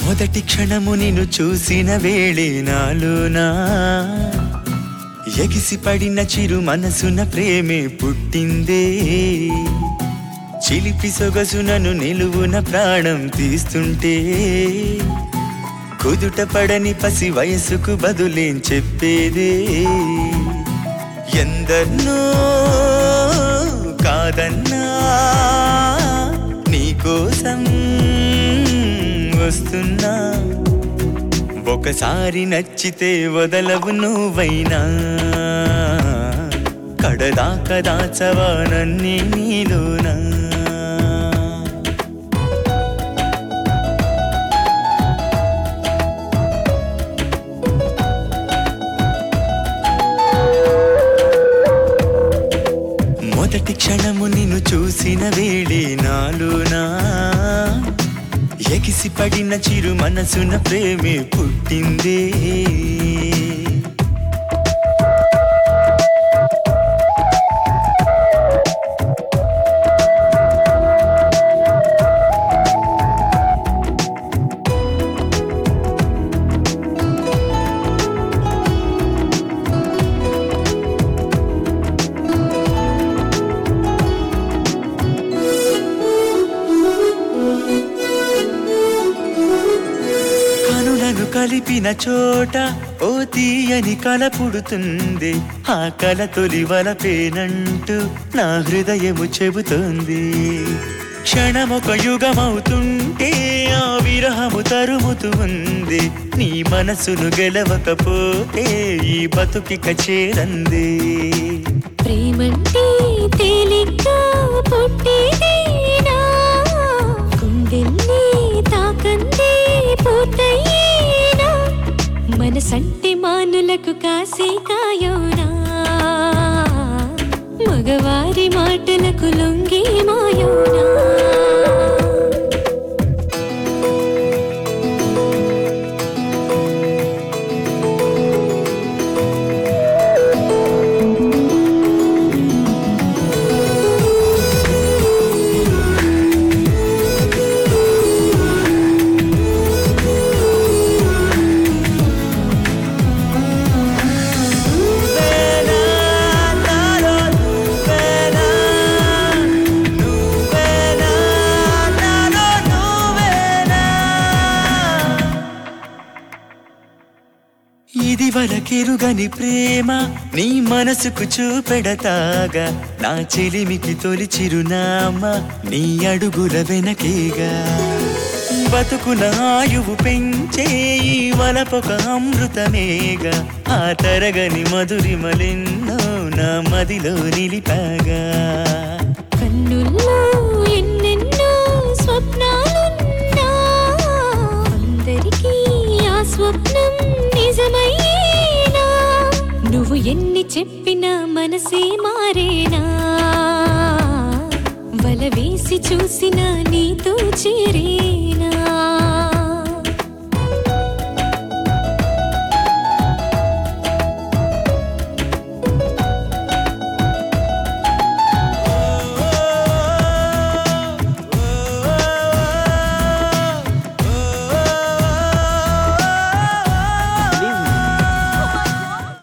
మొదటి క్షణము నిన్ను చూసిన వేళే నాలోనా ఎగిసి పడిన చిరు మనసున ప్రేమే పుట్టిందే చిలిపి సొగసునను నిలువున ప్రాణం తీస్తుంటే కుదుట పడని పసి వయసుకు బదులేం చెప్పేదే ఎందరినో కాదన్నా నీకోసం వస్తున్నా ఒకసారి నచ్చితే వదలవు నువ్వైనా కడదాకా దాచవా నన్నే నీలోనా మొదటి క్షణము నిన్ను చూసిన వేళే నాలోనా ఎగిసి పడిన చిరు మనసున ప్రేమే పుట్టిందే కనులను కలిపిన చోట ఓ తీయని కల పుడుతుంది ఆ కల తొలి వలపేనంటూ నా హృదయము చెబుతోంది క్షణమొక యుగమవుతుంటే ఆ విరహము తరుముతూ ఉంది నీ మనసును గెలవకపోతే ఈ బతుకిక చేరంది ప్రేమంటే తేలిగ్గా పుట్టేదేనా గుండెల్ని తాకందే పూర్తయ్యేనా మనసంటే మానులకు కాసే కాయోనా మగవారి మాటలకు లొంగి మాయోనా ఇది వరకెరుగని ప్రేమ నీ మనసుకు చూపెడతాగా నా చెలిమికి తొలి చిరునామా నీ అడుగుల వెనకేగా బతుకున ఆయువు పెంచే ఈ వలపొక అమృతమేగా ఆ తరగని మధురిమలెన్నో నా మదిలో నిలిపాగా కన్నుల్లో ఎన్నెన్నో స్వప్నాలున్నా అందరికీ ఆ స్వప్నం నిజమయ్యేనా నువ్వు ఎన్ని చెప్పినా మనసే మారేనా వల వేసి చూసిన నీతో